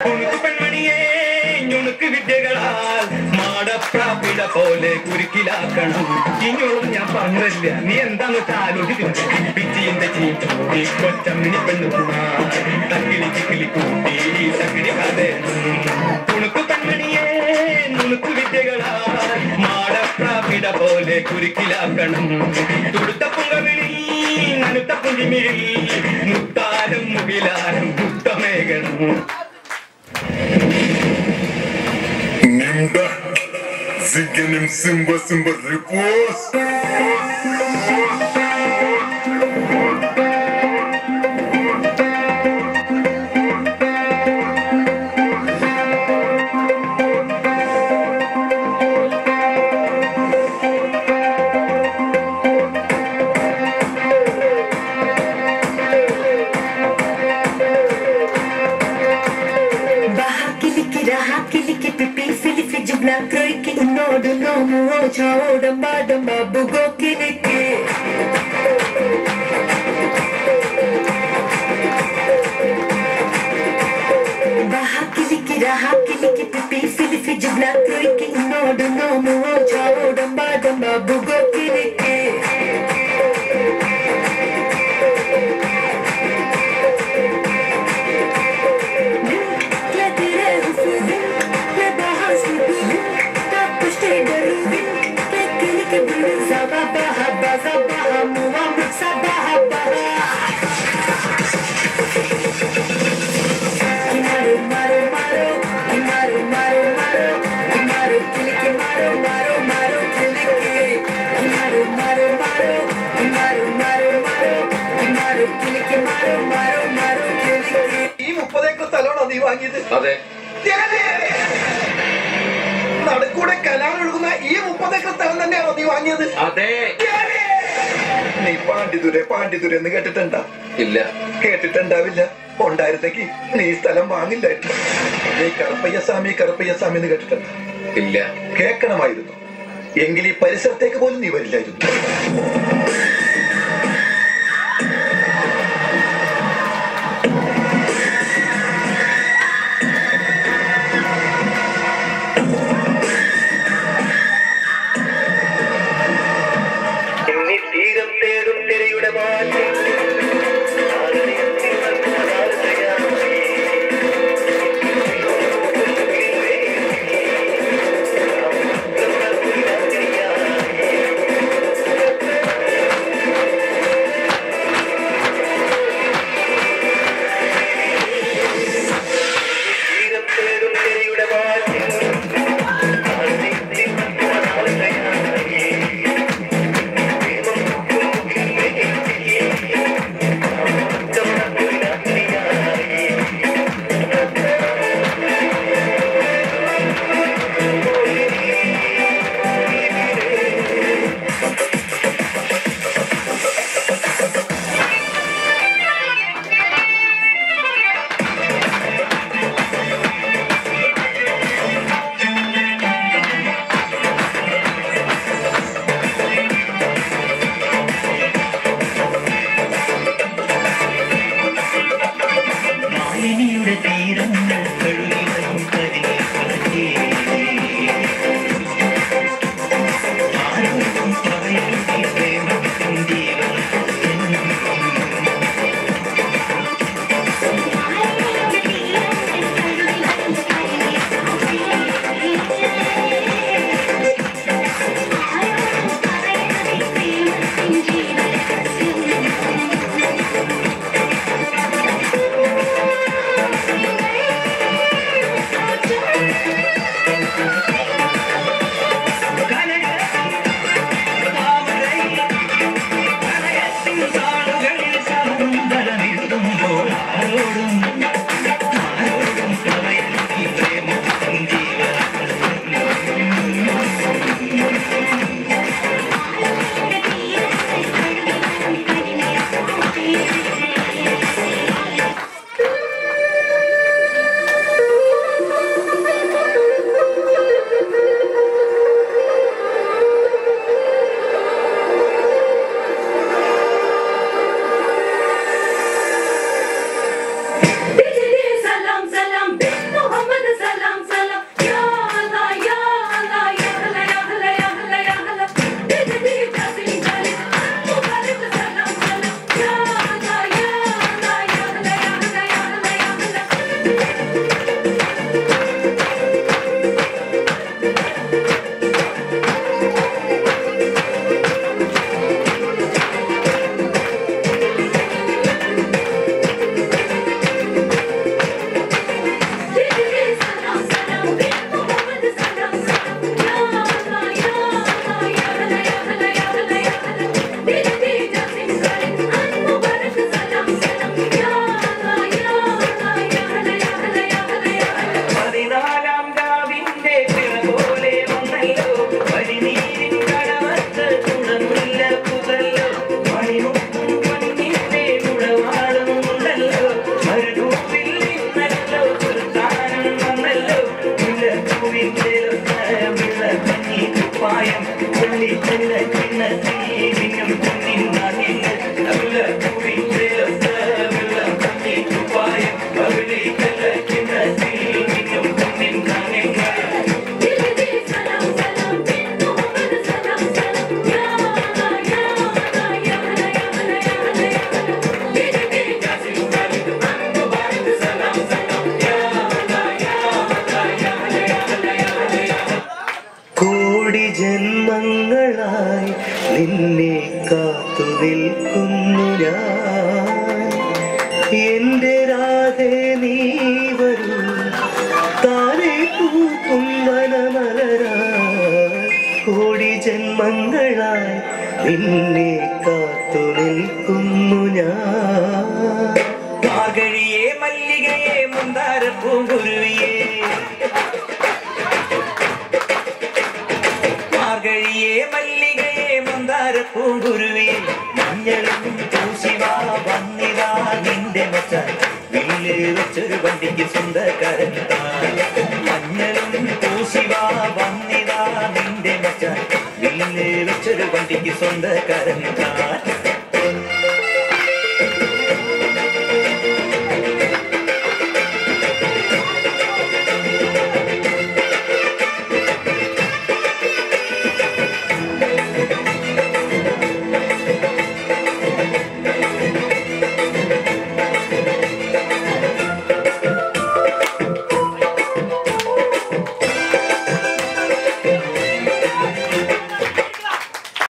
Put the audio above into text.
കുണുക്കു പെൺമണിയെ ഞുണുക്ക് വിദ്യകളാൽ മാടപ്രാപിട പോലെ കുരുക്കിലാക്കണം ഇനിയോളും ഞാൻ പറഞ്ഞില്ല നീ എന്താന്ന് ആലോചിക്കുന്നത് പിച്ചിന്റെ ചീച്ചൂടി കൊച്ചമ്മിനി പെണ്ണു തക്കിളി ചിക്കിളി കൂട്ടി തക്കിളി കഥ കുണുക്കു പെൺമണിയെ നുണുക്കു വിദ്യകളാൽ മാടപ്രാപിട പോലെ കുരുക്കിലാക്കണം തുടുത്ത പുങ്കവിളി നനുത്ത പുഞ്ചിമിഴി മുത്താരം മുകിലാരം മുത്തമേകണം Nimda, zigenim simba simba repose. Baha kiliki raha kiliki pipi filifi jubla kroiki unodu nomu ocha odamba damba bugo kiliki Baha kiliki raha kiliki pipi filifi jubla kroiki unodu nomu ocha odamba damba bugo kiliki Le dire hufu le baha subu ta pushte daru le kili ke bulu zaba baha baza baha muwa muksa baha baha Kimaru maru maru kimaru maru maru kimaru kili ke maru maru maru kili ke kimaru maru maru kimaru maru maru kimaru kili ke maru maru maru kili ke ഈ മുപ്പത് acre സ്ഥലമാണോ നീ വാങ്ങിയത് അതെ നടുക്കൂടെ കലാൻ ഒഴുകുന്ന ഈ മുപ്പത് acre സ്ഥലം തന്നെയാണോ നീ വാങ്ങിയത് അതെ നീ പാണ്ഡിതുരെ പാണ്ഡിതുരെ എന്ന് കേട്ടിട്ടുണ്ടാ ഇല്ല കേട്ടിട്ടുണ്ടാവില്ല ഉണ്ടായിരുന്നെങ്കിൽ നീ ഈ സ്ഥലം വാങ്ങില്ലായിരുന്നു നീ കറുപ്പയ്യസ്വാമി കറുപ്പയ്യസ്വാമി എന്ന് കേട്ടിട്ടുണ്ട ഇല്ല കേൾക്കണമായിരുന്നു എങ്കിൽ ഈ പരിസരത്തേക്ക് പോലും നീ വരില്ലായിരുന്നു തീരം തേടും തിരയുടെ മാറ്റം എന്റെ രാധേ നീ വരൂ താനെ പൂക്കും വനമലരായി കോടി ജന്മങ്ങളായി നിന്നെ കാത്തു നിൽക്കുന്നു ഞാൻ മാർഗഴിയെ മല്ലികയെ മന്ദാര പൂങ്കുരുവിയെ മാർഗഴിയെ മല്ലികയെ മന്ദാര പൂങ്കുരുവിയെ മഞ്ഞളും പൂശിവാ വന്നിതാ നിന്റെ മച്ചാൻ വില്ല് വെച്ചൊരു വണ്ടിക്ക് സ്വന്തക്കാരൻ താൻ. മഞ്ഞളും പൂശിവാ വന്നിതാ നിന്റെ മച്ചാൻ വില്ല് വെച്ചൊരു വണ്ടിക്ക് സ്വന്തക്കാരൻ താൻ